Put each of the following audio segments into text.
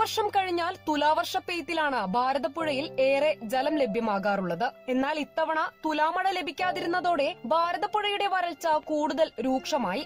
വർഷം കഴിഞ്ഞാൽ തുലാവർഷ പെയ്ത്തിലാണ് ഭാരതപ്പുഴയിൽ ഏറെ ജലം ലഭ്യമാകാറുള്ളത് എന്നാൽ ഇത്തവണ തുലാമഴ ലഭിക്കാതിരുന്നതോടെ ഭാരതപ്പുഴയുടെ വരൾച്ച കൂടുതൽ രൂക്ഷമായി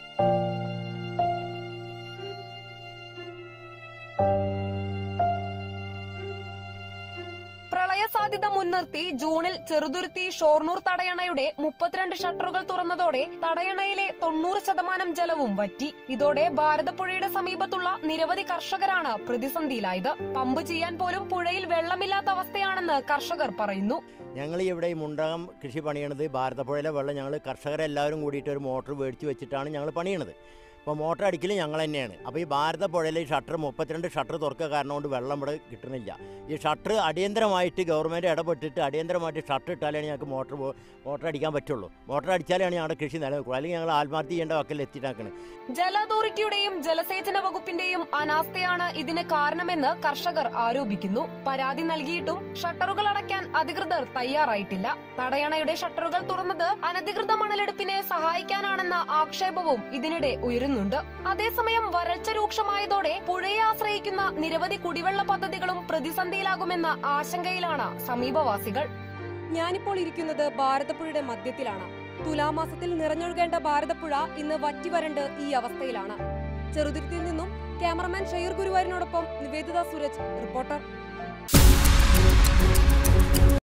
പ്രളയ സാധ്യത മുൻനിർത്തി ജൂണിൽ ചെറുതുരുത്തി ഷോർണൂർ തടയണയുടെ മുപ്പത്തിരണ്ട് ഷട്ടറുകൾ തുറന്നതോടെ തടയണയിലെ തൊണ്ണൂറ് ശതമാനം ജലവും വറ്റി ഇതോടെ ഭാരതപ്പുഴയുടെ സമീപത്തുള്ള നിരവധി കർഷകരാണ് പ്രതിസന്ധിയിലായത് പമ്പ് ചെയ്യാൻ പോലും പുഴയിൽ വെള്ളമില്ലാത്ത അവസ്ഥയാണെന്ന് കർഷകർ പറയുന്നു ഞങ്ങൾ ഇവിടെ ഈ മുണ്ടകം കൃഷി പണിയണത് ഭാരതപ്പുഴയിലെ വെള്ളം ഞങ്ങൾ കർഷകരെല്ലാവരും കൂടിയിട്ട് ഒരു മോട്ടർ മേടിച്ച് വെച്ചിട്ടാണ് ഞങ്ങൾ പണിയണത് അപ്പോൾ മോട്ടർ അടിക്കൽ ഞങ്ങൾ തന്നെയാണ് അപ്പോൾ ഈ ഭാരതപ്പുഴയിലെ ഈ ഷട്ടർ മുപ്പത്തിരണ്ട് ഷട്ടർ തുറക്കുക കാരണം കൊണ്ട് വെള്ളം ഇവിടെ കിട്ടുന്നില്ല ഈ ഷട്ടർ അടിയന്തരമായിട്ട് ഗവൺമെൻറ് ഇടപെട്ടിട്ട് അടിയന്തരമായിട്ട് ഷട്ടർ ഇട്ടാലാണ് ഞങ്ങൾക്ക് മോട്ടർ മോട്ടർ അടിക്കാൻ പറ്റുള്ളൂ മോട്ടർ അടിച്ചാലാണ് ഞങ്ങളുടെ കൃഷി നിലനിൽക്കുള്ളൂ അല്ലെങ്കിൽ ഞങ്ങൾ ആത്മഹത്യ ചെയ്യേണ്ട വക്കൽ എത്തിയിട്ടാക്കുന്നത് ജല അതോറിറ്റിയുടെയും ജലസേചന വകുപ്പിന്റെയും അനാസ്ഥയാണ് ഇതിന് കാരണമെന്ന് കർഷകർ ആരോപിക്കുന്നു പരാതി നൽകിയിട്ടും ഷട്ടറുകൾ അടയ്ക്കാൻ അധികൃതർ തയ്യാറായിട്ടില്ല തടയണയുടെ ഷട്ടറുകൾ തുറന്നത് അനധികൃത മണലെടുപ്പിനെ സഹായിക്കാനാണെന്ന ആക്ഷേപവും ഇതിനിടെ ഉയരുന്നുണ്ട് അതേസമയം വരൾച്ച രൂക്ഷമായതോടെ പുഴയെ ആശ്രയിക്കുന്ന നിരവധി കുടിവെള്ള പദ്ധതികളും പ്രതിസന്ധിയിലാകുമെന്ന ആശങ്കയിലാണ് സമീപവാസികൾ ഞാനിപ്പോൾ ഇരിക്കുന്നത് ഭാരതപ്പുഴയുടെ മധ്യത്തിലാണ് തുലാമാസത്തിൽ നിറഞ്ഞൊഴുകേണ്ട ഭാരതപ്പുഴ ഇന്ന് വറ്റിവരണ്ട് ഈ അവസ്ഥയിലാണ് ചെറുതുരുത്തിയിൽ നിന്നും ക്യാമറമാൻ ഷെയർ ഗുരുവായൂരിനോടൊപ്പം നിവേദിത സുരജ് റിപ്പോർട്ടർ